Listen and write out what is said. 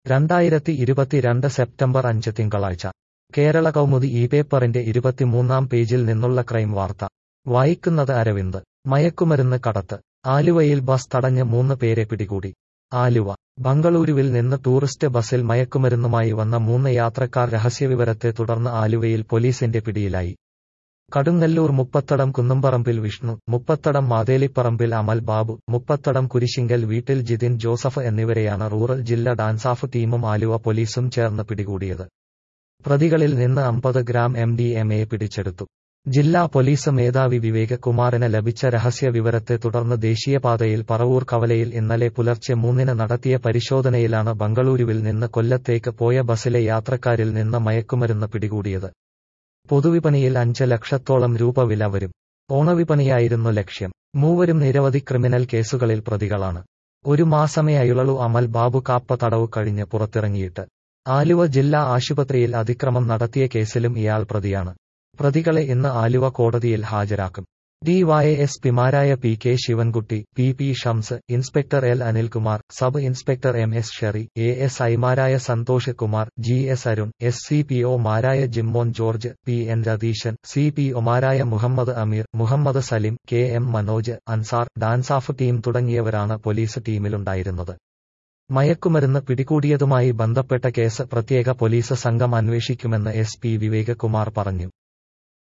രണ്ടായിരത്തി ഇരുപത്തിരണ്ട് സെപ്റ്റംബർ അഞ്ച് തിങ്കളാഴ്ച കേരള കൗമുദി ഈ പേപ്പറിന്റെ ഇരുപത്തിമൂന്നാം പേജിൽ നിന്നുള്ള ക്രൈം വാർത്ത വായിക്കുന്നത് അരവിന്ദ് മയക്കുമരുന്ന് കടത്ത് ആലുവയിൽ ബസ് തടഞ്ഞ് മൂന്ന് പേരെ പിടികൂടി ആലുവ ബംഗളൂരുവിൽ നിന്ന് ടൂറിസ്റ്റ് ബസിൽ മയക്കുമരുന്നുമായി വന്ന മൂന്ന് യാത്രക്കാർ രഹസ്യവിവരത്തെ തുടർന്ന് ആലുവയിൽ പോലീസിന്റെ പിടിയിലായി കടുങ്ങല്ലൂർ മുപ്പത്തടം കുന്നുംപറമ്പിൽ വിഷ്ണു മുപ്പത്തടം മാതേലിപ്പറമ്പിൽ അമൽ ബാബു മുപ്പത്തടം കുരിശിങ്കൽ വീട്ടിൽ ജിതിൻ ജോസഫ് എന്നിവരെയാണ് റൂറൽ ജില്ലാ ഡാൻസാഫ് ടീമും ആലുവ പോലീസും ചേർന്ന് പിടികൂടിയത് പ്രതികളിൽ നിന്ന് അമ്പത് gram M D M A പിടിച്ചെടുത്തു ജില്ലാ പോലീസ് മേധാവി വിവേക് കുമാറിന് ലഭിച്ച രഹസ്യ വിവരത്തെ തുടർന്ന് ദേശീയപാതയിൽ പറവൂർ കവലയിൽ ഇന്നലെ പുലർച്ചെ മൂന്നിന് നടത്തിയ പരിശോധനയിലാണ് ബംഗളൂരുവിൽ നിന്ന് കൊല്ലത്തേക്ക് പോയ ബസിലെ യാത്രക്കാരിൽ നിന്ന് മയക്കുമരുന്ന് പിടികൂടിയത് പൊതുവിപണിയിൽ അഞ്ച് ലക്ഷത്തോളം രൂപ വില വരും ഓണവിപണിയായിരുന്നു ലക്ഷ്യം മൂവരും നിരവധി ക്രിമിനൽ കേസുകളിൽ പ്രതികളാണ് ഒരു മാസമേ അയുളളു അമൽ ബാബു കാപ്പ തടവ് കഴിഞ്ഞ് പുറത്തിറങ്ങിയിട്ട് ആലുവ ജില്ലാ ആശുപത്രിയിൽ അതിക്രമം നടത്തിയ കേസിലും ഇയാൾ പ്രതിയാണ് പ്രതികളെ ഇന്ന് ആലുവ കോടതിയിൽ ഹാജരാക്കും ഡിവൈഎസ് പിമാരായ P K Sivankutty P P Shams inspector L Anilkumar sub inspector M S Sheri എ എസ് ഐമാരായ സന്തോഷ് കുമാർ ജി എസ് അരുൺ എസ് സി പി ഒമാരായ Jimmon George P N Ratheesan സി പി ഒമാരായ Muhammad Ameer Muhammad Salim K M Manoj Ansar DANSAF team തുടങ്ങിയവരാണ് പോലീസ് ടീമിലുണ്ടായിരുന്നത് മയക്കുമരുന്ന് പിടികൂടിയതുമായി ബന്ധപ്പെട്ട കേസ് പ്രത്യേക പോലീസ് സംഘം അന്വേഷിക്കുമെന്ന് എസ് പി വിവേക് കുമാർ പറഞ്ഞു